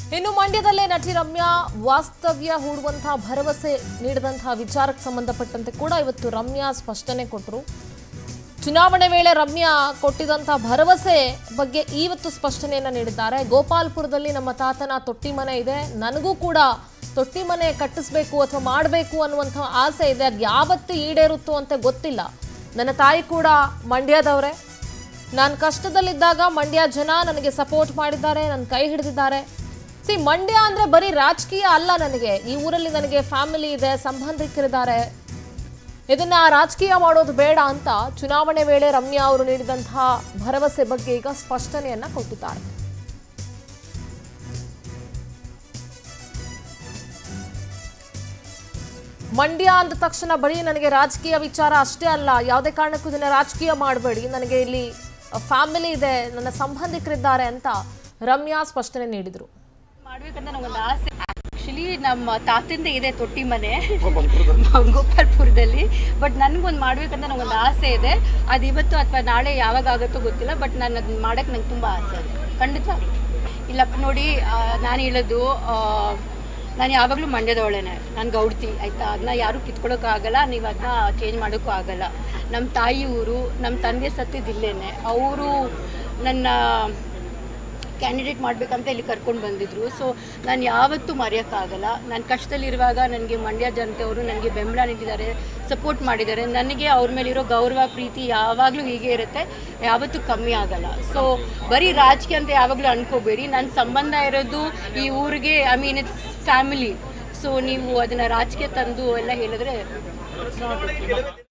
ಇನ್ನು ಮಂಡ್ಯದಲ್ಲೇ ನಟಿ ರಮ್ಯಾ ವಾಸ್ತವ್ಯ ಹೂಡುವಂತಹ ಭರವಸೆ ನೀಡಿದಂತಹ ವಿಚಾರಕ್ಕೆ ಸಂಬಂಧಪಟ್ಟಂತೆ ಕೂಡ ಇವತ್ತು ರಮ್ಯಾ ಸ್ಪಷ್ಟನೆ ಕೊಟ್ಟರು ಚುನಾವಣೆ ವೇಳೆ ರಮ್ಯಾ ಕೊಟ್ಟಿದಂತಹ ಭರವಸೆ ಬಗ್ಗೆ ಇವತ್ತು ಸ್ಪಷ್ಟನೆಯನ್ನ ನೀಡಿದ್ದಾರೆ ಗೋಪಾಲ್ಪುರದಲ್ಲಿ ನಮ್ಮ ತಾತನ ತೊಟ್ಟಿ ಮನೆ ಇದೆ ನನಗೂ ಕೂಡ ತೊಟ್ಟಿ ಮನೆ ಕಟ್ಟಿಸ್ಬೇಕು ಅಥವಾ ಮಾಡಬೇಕು ಅನ್ನುವಂಥ ಆಸೆ ಇದೆ ಅದು ಯಾವತ್ತು ಈಡೇರುತ್ತೋ ಅಂತ ಗೊತ್ತಿಲ್ಲ ನನ್ನ ತಾಯಿ ಕೂಡ ಮಂಡ್ಯದವರೇ ನಾನು ಕಷ್ಟದಲ್ಲಿದ್ದಾಗ ಮಂಡ್ಯ ಜನ ನನಗೆ ಸಪೋರ್ಟ್ ಮಾಡಿದ್ದಾರೆ ನನ್ನ ಕೈ ಹಿಡಿದಿದ್ದಾರೆ ಸಿ ಮಂಡ್ಯ ಅಂದ್ರೆ ಬರೀ ರಾಜಕೀಯ ಅಲ್ಲ ನನಗೆ ಈ ಊರಲ್ಲಿ ನನಗೆ ಫ್ಯಾಮಿಲಿ ಇದೆ ಸಂಬಂಧಿಕರಿದ್ದಾರೆ ಇದನ್ನ ರಾಜಕೀಯ ಮಾಡೋದು ಬೇಡ ಅಂತ ಚುನಾವಣೆ ವೇಳೆ ರಮ್ಯಾ ಅವರು ನೀಡಿದಂತಹ ಭರವಸೆ ಬಗ್ಗೆ ಈಗ ಸ್ಪಷ್ಟನೆಯನ್ನ ಕೊಟ್ಟಿದ್ದಾರೆ ಮಂಡ್ಯ ಅಂದ ತಕ್ಷಣ ಬರೀ ನನಗೆ ರಾಜಕೀಯ ವಿಚಾರ ಅಷ್ಟೇ ಅಲ್ಲ ಯಾವುದೇ ಕಾರಣಕ್ಕೂ ಇದನ್ನ ರಾಜಕೀಯ ಮಾಡಬೇಡಿ ನನಗೆ ಇಲ್ಲಿ ಫ್ಯಾಮಿಲಿ ಇದೆ ನನ್ನ ಸಂಬಂಧಿಕರಿದ್ದಾರೆ ಅಂತ ರಮ್ಯಾ ಸ್ಪಷ್ಟನೆ ನೀಡಿದರು ಮಾಡ್ಬೇಕಂತ ನಂಗೊಂದು ಆಸೆ ಆಕ್ಚುಲಿ ನಮ್ಮ ತಾತಿಂದ ಇದೆ ತೊಟ್ಟಿ ಮನೆ ಗೋಪಾಲ್ಪುರದಲ್ಲಿ ಬಟ್ ನನಗೊಂದು ಮಾಡ್ಬೇಕಂತ ನಂಗೊಂದು ಆಸೆ ಇದೆ ಅದು ಇವತ್ತು ಅಥವಾ ನಾಳೆ ಯಾವಾಗ ಆಗುತ್ತೋ ಗೊತ್ತಿಲ್ಲ ಬಟ್ ನಾನು ಅದನ್ನ ಮಾಡಕ್ಕೆ ನಂಗೆ ತುಂಬ ಆಸೆ ಇದೆ ಖಂಡಿತ ಇಲ್ಲಪ್ಪ ನೋಡಿ ನಾನು ಹೇಳೋದು ಆ, ನಾನು ಯಾವಾಗಲೂ ಮಂಡ್ಯದವಳೇನೆ ನಾನು ಗೌಡ್ತಿ ಆಯಿತಾ ಅದನ್ನ ಯಾರೂ ಕಿತ್ಕೊಳ್ಳೋಕ್ಕಾಗಲ್ಲ ನೀವು ಅದನ್ನ ಚೇಂಜ್ ಮಾಡೋಕ್ಕೂ ಆಗಲ್ಲ ನಮ್ಮ ತಾಯಿ ಊರು ನಮ್ಮ ತಂದೆ ಸತ್ತಿದ್ದು ಇಲ್ಲೇನೆ ಅವರು ನನ್ನ ಕ್ಯಾಂಡಿಡೇಟ್ ಮಾಡಬೇಕಂತ ಇಲ್ಲಿ ಕರ್ಕೊಂಡು ಬಂದಿದ್ರು ಸೊ ನಾನು ಯಾವತ್ತೂ ಮರೆಯೋಕ್ಕಾಗಲ್ಲ ನಾನು ಕಷ್ಟದಲ್ಲಿರುವಾಗ ನನಗೆ ಮಂಡ್ಯ ಜನತೆಯವರು ನನಗೆ ಬೆಂಬಲ ನೀಡಿದ್ದಾರೆ ಸಪೋರ್ಟ್ ಮಾಡಿದ್ದಾರೆ ನನಗೆ ಅವ್ರ ಮೇಲಿರೋ ಗೌರವ ಪ್ರೀತಿ ಯಾವಾಗಲೂ ಹೀಗೆ ಇರುತ್ತೆ ಯಾವತ್ತೂ ಕಮ್ಮಿ ಆಗಲ್ಲ ಸೊ ಬರೀ ರಾಜಕೀಯ ಅಂತ ಯಾವಾಗಲೂ ಅನ್ಕೋಬೇಡಿ ನನ್ನ ಸಂಬಂಧ ಇರೋದು ಈ ಊರಿಗೆ I mean it's family so ನೀವು ಅದನ್ನು ರಾಜಕೀಯ ತಂದು ಎಲ್ಲ ಹೇಳಿದ್ರೆ